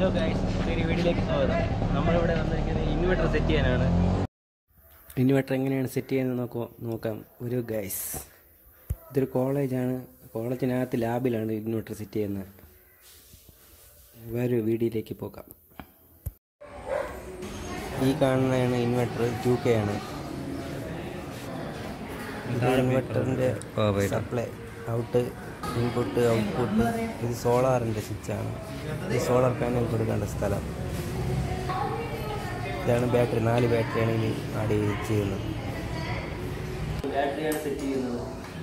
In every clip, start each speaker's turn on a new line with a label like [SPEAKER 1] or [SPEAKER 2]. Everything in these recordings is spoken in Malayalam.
[SPEAKER 1] ഹലോ ഗൈസ് ഒരു വീഡിയോയിലേക്ക് സ്വാഗതം നമ്മളിവിടെ വന്നിരിക്കുന്നത് ഇൻവെർട്ടർ സെറ്റ് ചെയ്യാനാണ് ഇൻവെർട്ടർ എങ്ങനെയാണ് സെറ്റ് ചെയ്യുന്നത് നോക്കോ നോക്കാം ഒരു ഗൈസ് ഇതൊരു കോളേജാണ് കോളേജിനകത്ത് ലാബിലാണ് ഇൻവെർട്ടർ സെറ്റ് ചെയ്യുന്നത് വേറൊരു വീഡിയോയിലേക്ക് പോകാം ഈ കാണുന്നതാണ് ഇൻവെർട്ടർ ടു കെ ആണ് ഇത് ഇൻവെർട്ടറിൻ്റെ സപ്ലൈ ഔട്ട് ഇൻപുട്ട് ഔട്ട്പുട്ട് ഇത് സോളാറിൻ്റെ സ്വിച്ചാണ് ഇത് സോളാർ പാനൽ കൊടുക്കേണ്ട സ്ഥലം ഇതാണ് ബാറ്ററി നാല് ബാറ്ററിയാണ് ഇനി ആഡ് ചെയ്ത് ചെയ്യുന്നത് ബാറ്ററിയാണ് സെറ്റ് ചെയ്യുന്നത്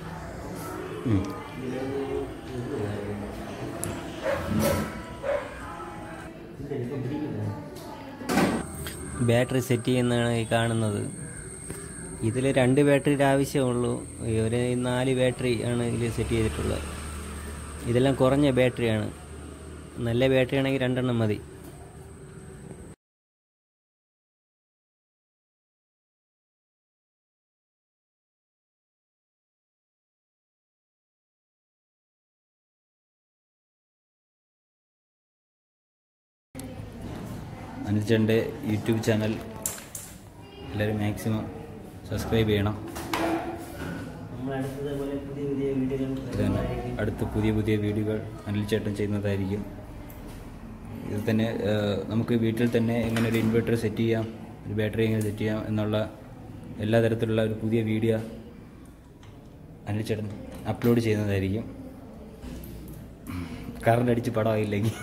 [SPEAKER 1] ബാറ്ററി സെറ്റ് ചെയ്യുന്നതാണ് ഈ കാണുന്നത് ഇതിൽ രണ്ട് ബാറ്ററിയുടെ ആവശ്യമുള്ളൂ ഈ ഒരു നാല് ബാറ്ററി ആണ് ഇതിൽ സെറ്റ് ചെയ്തിട്ടുള്ളത് ഇതെല്ലാം കുറഞ്ഞ ബാറ്ററിയാണ് നല്ല ബാറ്ററി ആണെങ്കിൽ രണ്ടെണ്ണം മതി
[SPEAKER 2] അനുജൻ്റെ യൂട്യൂബ് ചാനൽ എല്ലാവരും മാക്സിമം സബ്സ്ക്രൈബ് ചെയ്യണം ഇത് തന്നെ അടുത്ത പുതിയ പുതിയ വീഡിയോകൾ അനിൽ ചേട്ടൻ ചെയ്യുന്നതായിരിക്കും ഇത് തന്നെ ആ, നമുക്ക് വീട്ടിൽ തന്നെ എങ്ങനെ ഒരു ഇൻവെർട്ടർ സെറ്റ് ചെയ്യാം ഒരു ബാറ്ററി എങ്ങനെ സെറ്റ് ചെയ്യാം എന്നുള്ള എല്ലാ തരത്തിലുള്ള ഒരു പുതിയ വീഡിയോ അനിൽ ചേട്ടൻ അപ്ലോഡ് ചെയ്യുന്നതായിരിക്കും കറണ്ട് അടിച്ച് പടമായില്ലെങ്കിൽ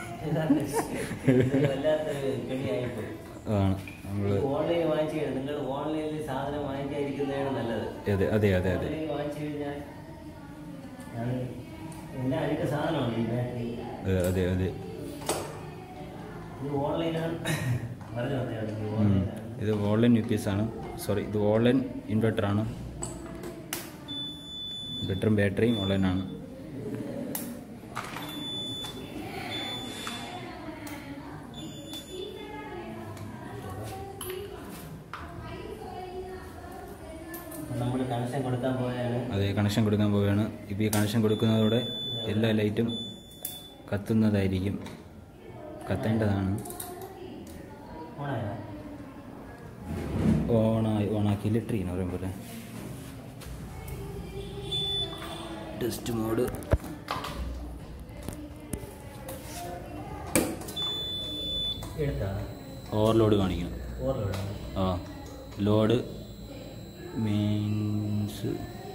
[SPEAKER 2] ആണ് നമ്മൾ
[SPEAKER 1] ഓൺലൈൻ വാങ്ങിച്ചു നിങ്ങൾ ഓൺലൈനിൽ സാധനം വാങ്ങിക്കാതിരിക്കുന്നതാണ് നല്ലത്
[SPEAKER 2] അതെ അതെ അതെ അതെ
[SPEAKER 1] ഓൺലൈനിൽ വാങ്ങിച്ചു കഴിഞ്ഞാൽ ഞാൻ എല്ലാം അഴുക്ക സാധനമാണ് ഈ ബാറ്ററി
[SPEAKER 2] അതെ, അതെ അതെ
[SPEAKER 1] ഇത് ഓൺലൈനാണ് പറഞ്ഞു പറഞ്ഞാണ് ഇത്
[SPEAKER 2] ഉം.
[SPEAKER 1] ഓൺലൈനാണ്
[SPEAKER 2] ഇത് ഓൺലൈൻ യു പി എസ് ആണ് സോറി ഇത് ഓൺലൈൻ ഇൻവെർട്ടർ ആണ് ഇൻവെർട്ടറും ബാറ്ററിയും ഓൺലൈൻ ആണ്
[SPEAKER 1] നമ്മൾ കണക്ഷൻ കൊടുക്കാൻ പോയാണ്
[SPEAKER 2] അതെ കണക്ഷൻ കൊടുക്കാൻ പോവുകയാണ് ഇപ്പോൾ ഈ കണക്ഷൻ കൊടുക്കുന്നതോടെ എല്ലാ ലൈറ്റും കത്തുന്നതായിരിക്കും കത്തേണ്ടതാണ്
[SPEAKER 1] ഓണായോ
[SPEAKER 2] ഓണായി ഓണാക്കി ഇലക്ട്രിക് എന്ന് പറയും പോലെ ടെസ്റ്റ് മോഡ്
[SPEAKER 1] എടുത്താ
[SPEAKER 2] ഓവർലോഡ് കാണിക്കണം
[SPEAKER 1] ഓർമ്മ
[SPEAKER 2] ആ ലോഡ് മീൻസ്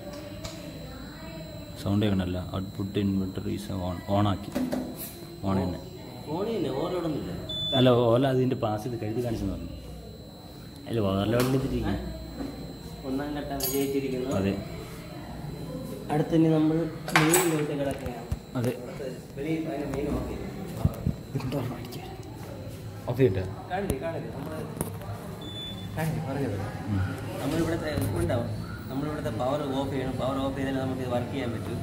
[SPEAKER 2] സൗണ്ട് കേൾക്കണല്ല ഔട്ട്പുട്ട് ഇൻവെർട്ടർ ഈസ് ഓൺ ഓണാക്കി ഓൺ തന്നെ
[SPEAKER 1] ഓണില്ല ഓർമ്മയൊന്നുമില്ല
[SPEAKER 2] അല്ല ഓല അതിൻ്റെ പാസ് ഇത് കഴുതി കാണിച്ചെന്ന് പറഞ്ഞു അല്ല ഓവർലോഡിൻ്റെ ഇതിരിക്കും
[SPEAKER 1] ഒന്നാം ഘട്ടം വിജയിച്ചിരിക്കുന്നു
[SPEAKER 2] അതെ
[SPEAKER 1] അടുത്തിനി നമ്മൾ മെയിനിലോട്ട് കിടക്കുകയാണ്
[SPEAKER 2] അതെ
[SPEAKER 1] വെളിയിൽ അതിന് മെയിൻ ഓക്കെ
[SPEAKER 2] ഓഫ് ചെയ്തിട്ടാ
[SPEAKER 1] കാണില്ലേ കാണില്ലേ നമ്മൾ കാണില്ലേ പറഞ്ഞത് നമ്മളിവിടുത്തെ ഉണ്ടാവും നമ്മളിവിടുത്തെ പവർ ഓഫ് ചെയ്യണം പവർ ഓഫ് ചെയ്താലേ നമുക്ക് വർക്ക് ചെയ്യാൻ പറ്റൂ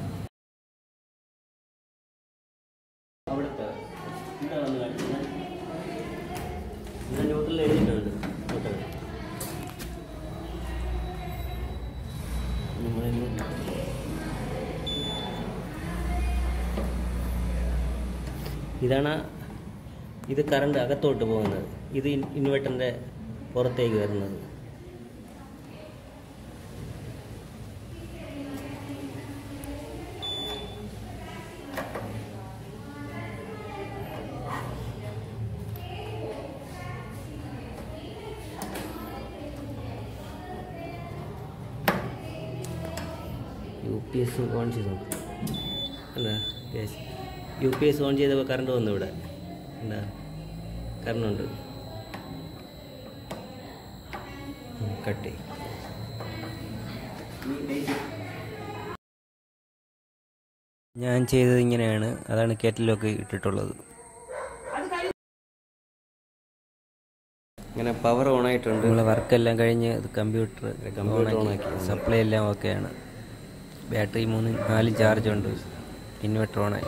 [SPEAKER 1] അവിടുത്തെ എന്താ വന്ന് കാണിക്കുന്നത് ഇത് ന്യൂട്രൽ എഴുതിയിട്ടുണ്ട് ന്യൂട്രൽ നമ്മളിന്ന് ഇതാണ് ഇത് കറണ്ട് അകത്തോട്ട് പോകുന്നത് ഇത് ഇൻവെർട്ടറിൻ്റെ പുറത്തേക്ക് വരുന്നത് യു പി എസ് ഓൺ ചെയ്ത് നോക്ക് എന്താ yes U P S on ചെയ്തപ്പോൾ കറണ്ട് വന്നു ഇവിടെ എന്താ കറണ്ട് ഉണ്ട് കട്ട് ഞാൻ ചെയ്തത് ഇങ്ങനെയാണ് അതാണ് കേറ്റലൊക്കെ ഇട്ടിട്ടുള്ളത് ഇങ്ങനെ പവർ ഓൺ ആയിട്ടുണ്ട് നമ്മളെ വർക്കെല്ലാം കഴിഞ്ഞ് ഇത് കമ്പ്യൂട്ടർ കമ്പ്യൂട്ടർ ഓൺ ആക്കി സപ്ലൈ എല്ലാം ഓക്കെയാണ് ബാറ്ററി മൂന്ന് നാല് ചാർജ് ഉണ്ട് ഇൻവെർട്ടർ ഓണായി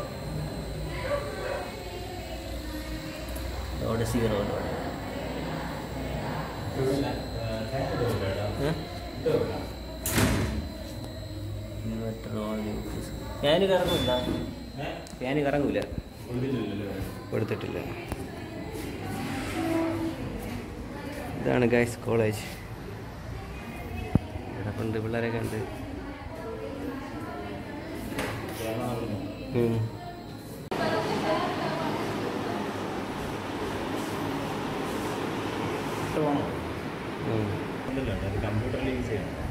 [SPEAKER 1] load zero load inverter on ഫാന് കറങ്ങൂല ഫാന് കറങ്ങൂല കൊടുത്തിട്ടില്ല ഇതാണ് ഗൈസ് കോളേജ് ഇവിടെ പണ്ട് പിള്ളേരൊക്കെ ഉണ്ട് ഉം. ഉം.
[SPEAKER 2] കമ്പ്യൂട്ടറിൽ യൂസ് ചെയ്യാം